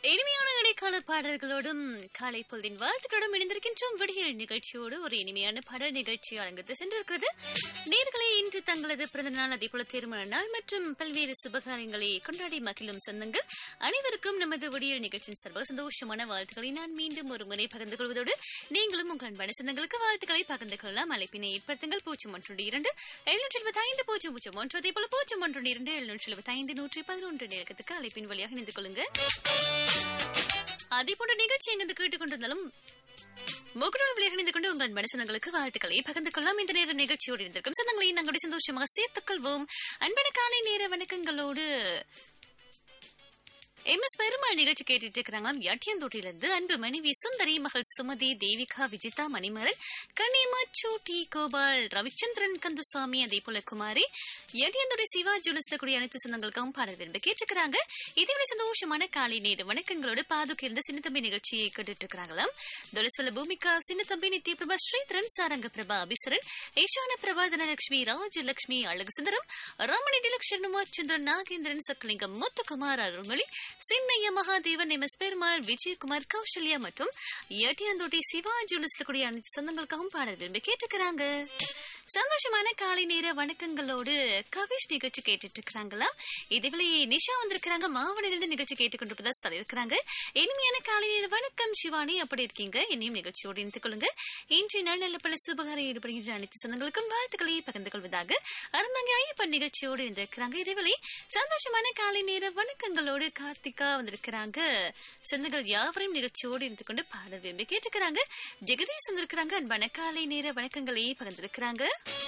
இனிமையான இடைக்கால பாடல்களோடும் காலை பொழுதின் வாழ்த்துக்களோடும் இணைந்திருக்கின்றோம் விடியல் நிகழ்ச்சியோடு ஒரு இனிமையான பாடல் நிகழ்ச்சி அரங்கத்து சென்றிருக்கிறது நேர்களை இன்று தங்களது பிறந்த நாள் அதேபோல திருமண நாள் மற்றும் பல்வேறு சுபகாரியங்களை கொண்டாடி மகிழும் சொந்தங்கள் அனைவருக்கும் நமது விடியல் நிகழ்ச்சியின் சர்வ சந்தோஷமான வாழ்த்துக்களை நான் மீண்டும் ஒரு முறை பகிர்ந்து கொள்வதோடு நீங்களும் உங்கள் அன்பான சொந்தங்களுக்கு வாழ்த்துக்களை பகிர்ந்து கொள்ளலாம் அழைப்பினை ஏற்படுத்துங்கள் பூஜ்ஜியம் ஒன்று இரண்டு எழுநூற்றி எழுபத்தி ஐந்து பூஜ்ஜியம் பூஜ்ஜியம் ஒன்று அதே போல பூஜ்ஜியம் ஒன்று இரண்டு எழுநூற்றி எழுபத்தி ஐந்து நூற்றி பதினொன்று நிலக்கத்துக்கு அழைப்பின் வழியாக இணைந்து கொள்ளுங்க அதே போன்ற நிகழ்ச்சி எங்கு கேட்டுக்கொண்டிருந்தாலும் முகநூல் வழியாக இணைந்து கொண்டு உங்கள் மனசனங்களுக்கு வாழ்த்துக்களை பகிர்ந்து கொள்ளலாம் இந்த நேரம் நிகழ்ச்சியோடு இருந்திருக்கும் சொந்தங்களை நாங்களுடைய சந்தோஷமாக சேர்த்துக் கொள்வோம் அன்பான காலை நேர வணக்கங்களோடு எம் எஸ் பெருமாள் நிகழ்ச்சி கேட்டுட்டு இருக்கிறாங்களாம் யாட்டியந்தோட்டிலிருந்து அன்பு மனைவி சுந்தரி மகள் சுமதி தேவிகா விஜிதா மணிமரன் கனிமா சூட்டி கோபால் ரவிச்சந்திரன் கந்துசாமி அதே போல குமாரி எடியந்தோட சிவா ஜுவல்ஸ்ல கூடிய அனைத்து சொந்தங்களுக்கும் பாடல் விரும்ப கேட்டுக்கிறாங்க இதுவரை சந்தோஷமான காலை நேர வணக்கங்களோடு பாதுக்கு இருந்த சின்னத்தம்பி நிகழ்ச்சியை கேட்டுட்டு இருக்கிறாங்களாம் தொலசல பூமிகா சின்னத்தம்பி நித்ய பிரபா ஸ்ரீதரன் சாரங்க பிரபா அபிசரன் ஈஷான பிரபா தனலட்சுமி ராஜலட்சுமி அழகு சுந்தரம் ரமணி டிலக்ஷர்ணமா சந்திரன் நாகேந்திரன் சக்கலிங்கம் முத்துக்குமார் அருள்மொழி சின்னைய மகாதேவன் எம் எஸ் பெருமாள் விஜயகுமார் கௌசல்யா மற்றும் எட்டியாந்தோட்டி சிவா ஜுவல்ஸ்ல கூடிய அனைத்து சொந்தங்களுக்காகவும் பாடல் விரும்பி கேட்டுக்கிறாங்க சந்தோஷமான காலை நேர வணக்கங்களோடு கவிஷ் நிகழ்ச்சி கேட்டுட்டு இருக்கிறாங்களா இதுவரை நிஷா வந்திருக்கிறாங்க மாவனிலிருந்து நிகழ்ச்சி கேட்டுக்கொண்டு சொல்லியிருக்கிறாங்க இனிமையான காலை நேர வணக்கம் சிவானி அப்படி இருக்கீங்க என்னையும் நிகழ்ச்சியோடு இணைத்துக் கொள்ளுங்க இன்றைய நாள் நல்ல பல சுபகாரம் ஈடுபடுகின்ற அனைத்து சொந்தங்களுக்கும் வாழ்த்துக்களை பகிர்ந்து கொள்வதாக அருந்தங்க ஐயப்பன் நிகழ்ச்சியோடு இருந்திருக்கிறாங்க இதேவேளை சந்தோஷமான காலை நேர வணக்கங்களோடு கார்த்திகா வந்திருக்கிறாங்க சொந்தங்கள் யாவரையும் நிகழ்ச்சியோடு இருந்து கொண்டு பாடல் விரும்பி கேட்டுக்கிறாங்க ஜெகதீஷ் வந்திருக்கிறாங்க அன்பான காலை நேர வணக்கங்களை பகிர்ந்திருக்கிறாங்க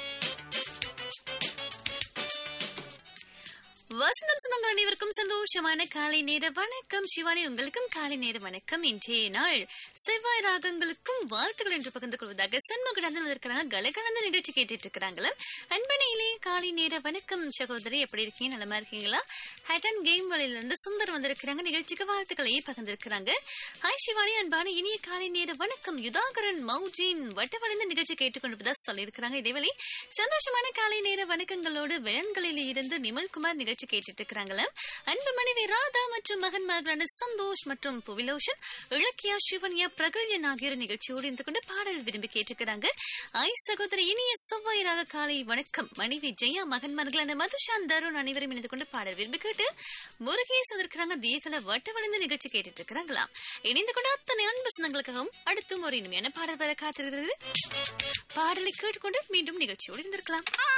வசந்தம் சொந்தங்கள் அனைவருக்கும் சந்தோஷமான காலை நேர வணக்கம் சிவானி உங்களுக்கும் காலை நேர வணக்கம் இன்றைய நாள் செவ்வாய் ராகங்களுக்கும் வாழ்த்துக்கள் என்று பகிர்ந்து கொள்வதாக சண்முகநந்தன் இருக்கிறாங்க கலகலந்த நிகழ்ச்சி கேட்டுட்டு இருக்கிறாங்களா அன்பனையிலே காலை நேர வணக்கம் சகோதரி எப்படி இருக்கீங்க நலமா இருக்கீங்களா ஹேட்டன் கேம் வலையில இருந்து சுந்தர் வந்திருக்கிறாங்க நிகழ்ச்சிக்கு வாழ்த்துக்களை பகிர்ந்திருக்கிறாங்க ஹாய் சிவானி அன்பான இனிய காலை நேர வணக்கம் யுதாகரன் மௌஜின் வட்டவளைந்த நிகழ்ச்சி கேட்டுக்கொண்டு சொல்லியிருக்கிறாங்க இதேவேளை சந்தோஷமான காலை நேர வணக்கங்களோடு வேன்களில் இருந்து நிமல்குமார் நிகழ்ச்சி கேட்டுட்டு இருக்கிறாங்களா அன்பு மனைவி ராதா மற்றும் மகன்மார்களான சந்தோஷ் மற்றும் புவிலோஷன் இலக்கியா சிவன்யா பிரகல்யன் ஆகியோர் நிகழ்ச்சியோடு இருந்து கொண்டு பாடல் விரும்பி கேட்டுக்கிறாங்க ஐ சகோதரி இனிய செவ்வாயிராக காலை வணக்கம் மனைவி ஜெயா மகன்மார்களான மதுஷான் தருண் அனைவரும் இணைந்து கொண்டு பாடல் விரும்பி கேட்டு முருகேஸ் வந்திருக்கிறாங்க தீகல வட்டவளைந்த நிகழ்ச்சி கேட்டுட்டு இருக்கிறாங்களாம் இணைந்து கொண்டு அத்தனை அன்பு சொந்தங்களுக்காகவும் அடுத்தும் ஒரு இனிமையான பாடல் வர காத்திருக்கிறது பாடலை கேட்டுக்கொண்டு மீண்டும் நிகழ்ச்சியோடு இருந்திருக்கலாம்